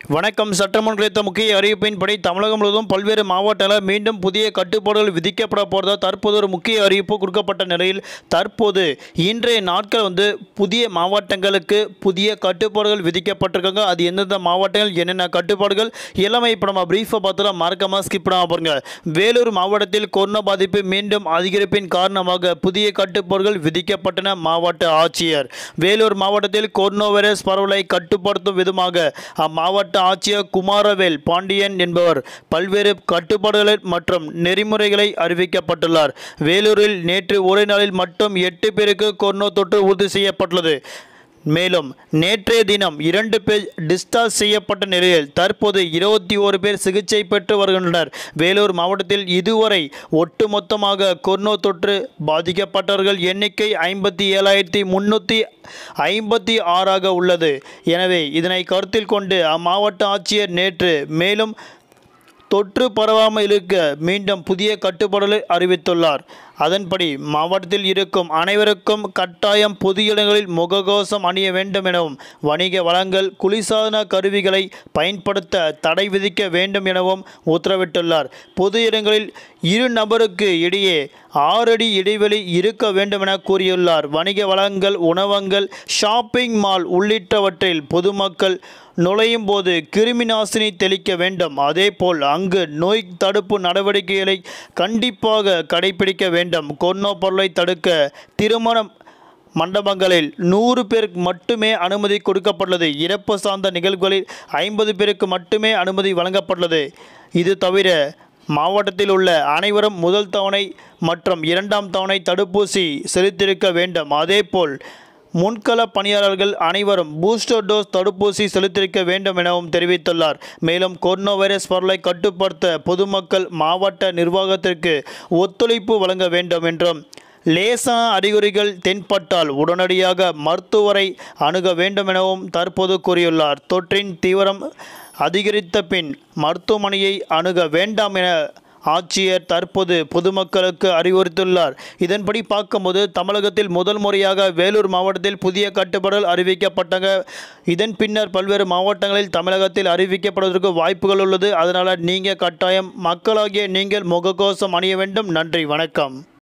வணக்கம் சட்டமன்ற குறித்த முக்கிய அறிவிப்பின்படி தமிழகம் முழுவதும் பல்வேறு மாவட்டங்களில் மீண்டும் புதிய கட்டுப்பாடுகள் விதிக்கப்பட போகிறதா தற்போது ஒரு முக்கிய அறிவிப்பு கொடுக்கப்பட்ட நிலையில் தற்போது இன்றைய நாட்கள் வந்து புதிய மாவட்டங்களுக்கு புதிய கட்டுப்பாடுகள் விதிக்கப்பட்டிருக்காங்க அது எந்தெந்த மாவட்டங்கள் என்னென்ன கட்டுப்பாடுகள் எல்லாமே இப்போ நம்ம பிரீஃபாக பார்த்தலாம் மறக்காம ஸ்கிப் பண்ணாம பாருங்க வேலூர் மாவட்டத்தில் கொரோனா பாதிப்பு மீண்டும் அதிகரிப்பின் காரணமாக புதிய கட்டுப்பாடுகள் விதிக்கப்பட்டன மாவட்ட ஆட்சியர் வேலூர் மாவட்டத்தில் கொரோனா வைரஸ் பரவலை கட்டுப்படுத்தும் விதமாக அம்மாவட்ட ஆட்சியர் குமாரவேல் பாண்டியன் என்பவர் பல்வேறு கட்டுப்பாடுகளை மற்றும் நெறிமுறைகளை அறிவிக்கப்பட்டுள்ளார் வேலூரில் நேற்று ஒரே நாளில் மட்டும் எட்டு பேருக்கு கொரோனா தொற்று உறுதி செய்யப்பட்டுள்ளது மேலும் நேற்றைய தினம் இரண்டு பேர் டிஸ்சார்ஜ் செய்யப்பட்ட நிலையில் தற்போது இருபத்தி ஓரு பேர் சிகிச்சை பெற்று வருகின்றனர் வேலூர் மாவட்டத்தில் இதுவரை ஒட்டுமொத்தமாக கொரோனா தொற்று பாதிக்கப்பட்டவர்கள் எண்ணிக்கை ஐம்பத்தி ஏழாயிரத்தி முன்னூற்றி ஐம்பத்தி ஆறாக உள்ளது எனவே இதனை கருத்தில் கொண்டு அம்மாவட்ட ஆட்சியர் நேற்று மேலும் தொற்று பரவாமல் இருக்க மீண்டும் புதிய கட்டுப்பாடுகளை அறிவித்துள்ளார் அதன்படி மாவட்டத்தில் இருக்கும் அனைவருக்கும் கட்டாயம் பொது இடங்களில் முகக்கவசம் அணிய வேண்டும் எனவும் வணிக வளங்கள் குளிர்சாதன கருவிகளை பயன்படுத்த தடை விதிக்க வேண்டும் எனவும் உத்தரவிட்டுள்ளார் பொது இடங்களில் இரு நபருக்கு இடையே ஆறு அடி இடைவெளி இருக்க வேண்டும் என கூறியுள்ளார் வணிக வளங்கள் உணவகங்கள் ஷாப்பிங் மால் உள்ளிட்டவற்றில் பொதுமக்கள் நுழையும் போது கிருமி நாசினி தெளிக்க வேண்டும் அதேபோல் அங்கு நோய் தடுப்பு நடவடிக்கைகளை கண்டிப்பாக கடைபிடிக்க வேண்டும் கொரோனா பொருளை தடுக்க திருமணம் மண்டபங்களில் நூறு பேருக்கு மட்டுமே அனுமதி கொடுக்கப்பட்டுள்ளது இறப்பு சார்ந்த நிகழ்வுகளில் ஐம்பது பேருக்கு மட்டுமே அனுமதி வழங்கப்பட்டுள்ளது இது தவிர மாவட்டத்தில் உள்ள அனைவரும் முதல் தவணை மற்றும் இரண்டாம் தவணை தடுப்பூசி செலுத்தியிருக்க வேண்டும் அதேபோல் முன்கள பணியாளர்கள் அனைவரும் பூஸ்டர் டோஸ் தடுப்பூசி செலுத்தியிருக்க வேண்டும் எனவும் தெரிவித்துள்ளார் மேலும் கொரோனா வைரஸ் பரவலை கட்டுப்படுத்த பொதுமக்கள் மாவட்ட நிர்வாகத்திற்கு ஒத்துழைப்பு வழங்க வேண்டும் என்றும் லேசான அறிகுறிகள் தென்பட்டால் உடனடியாக மருத்துவரை அணுக வேண்டும் எனவும் தற்போது கூறியுள்ளார் தொற்றின் தீவிரம் அதிகரித்த பின் மருத்துவமனையை அணுக வேண்டாம் என ஆட்சியர் தற்போது பொதுமக்களுக்கு அறிவுறுத்தியுள்ளார் இதன்படி பார்க்கும்போது தமிழகத்தில் முதல் முறையாக வேலூர் மாவட்டத்தில் புதிய கட்டுப்பாடுகள் அறிவிக்கப்பட்டாங்க இதன் பின்னர் பல்வேறு மாவட்டங்களில் தமிழகத்தில் அறிவிக்கப்படுவதற்கு வாய்ப்புகள் உள்ளது அதனால் நீங்கள் கட்டாயம் மக்களாகிய நீங்கள் முகக்கவசம் அணிய வேண்டும் நன்றி வணக்கம்